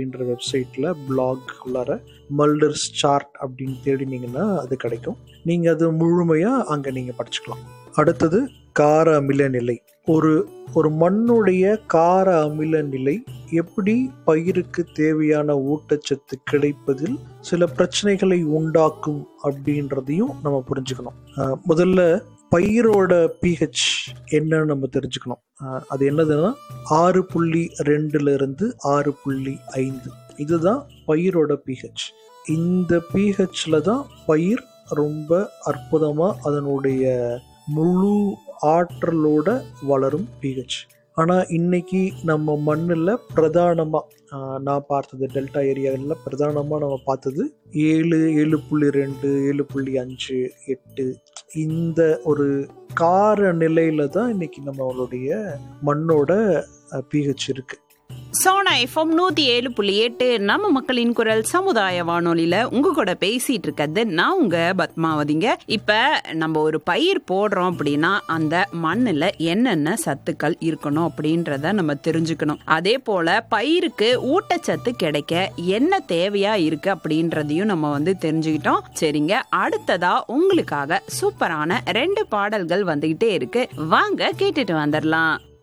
அப்படின்ற வெப்சைட்டில் பிளாக் உள்ளார மல்டர்ஸ் சார்ட் அப்படின்னு தேடினீங்கன்னா அது கிடைக்கும் நீங்கள் அது முழுமையாக அங்கே நீங்கள் படிச்சுக்கலாம் அடுத்தது கார அமில நிலை ஒரு ஒரு மண்ணுடைய கார அமில நிலை எப்படி பயிருக்கு தேவையான ஊட்டச்சத்து கிடைப்பதில் சில பிரச்சனைகளை உண்டாக்கும் அப்படின்றதையும் நம்ம புரிஞ்சுக்கணும் அஹ் முதல்ல பயிரோட பிஹெச் என்னன்னு நம்ம தெரிஞ்சுக்கணும் அஹ் அது என்னதுன்னா ஆறு புள்ளி ரெண்டுல இருந்து ஆறு புள்ளி ஐந்து இதுதான் பயிரோட பிஹெச் இந்த பிஹெச்ல தான் பயிர் ரொம்ப அற்புதமா அதனுடைய முழு ஆற்றலோட வளரும் பிஹெச் ஆனால் இன்னைக்கு நம்ம மண்ணில் பிரதானமாக நான் பார்த்தது டெல்டா ஏரியாவில் பிரதானமாக நம்ம பார்த்தது ஏழு ஏழு புள்ளி ரெண்டு ஏழு புள்ளி அஞ்சு எட்டு இந்த ஒரு கார நிலையில தான் இன்னைக்கு நம்மளுடைய மண்ணோட பிஹெச் இருக்கு சோனா எஃப்எம் நூத்தி ஏழு புள்ளி எட்டு நம்ம மக்களின் குரல் சமுதாய வானொலியில உங்க கூட பேசிட்டு இருக்கிறது நான் உங்க பத்மாவதிங்க இப்ப நம்ம ஒரு பயிர் போடுறோம் அப்படின்னா அந்த மண்ணுல என்னென்ன சத்துக்கள் இருக்கணும் அப்படின்றத நம்ம தெரிஞ்சுக்கணும் அதே போல பயிருக்கு ஊட்டச்சத்து கிடைக்க என்ன தேவையா இருக்கு அப்படின்றதையும் நம்ம வந்து தெரிஞ்சுக்கிட்டோம் சரிங்க அடுத்ததா உங்களுக்காக சூப்பரான ரெண்டு பாடல்கள் வந்துகிட்டே இருக்கு வாங்க கேட்டுட்டு வந்துடலாம்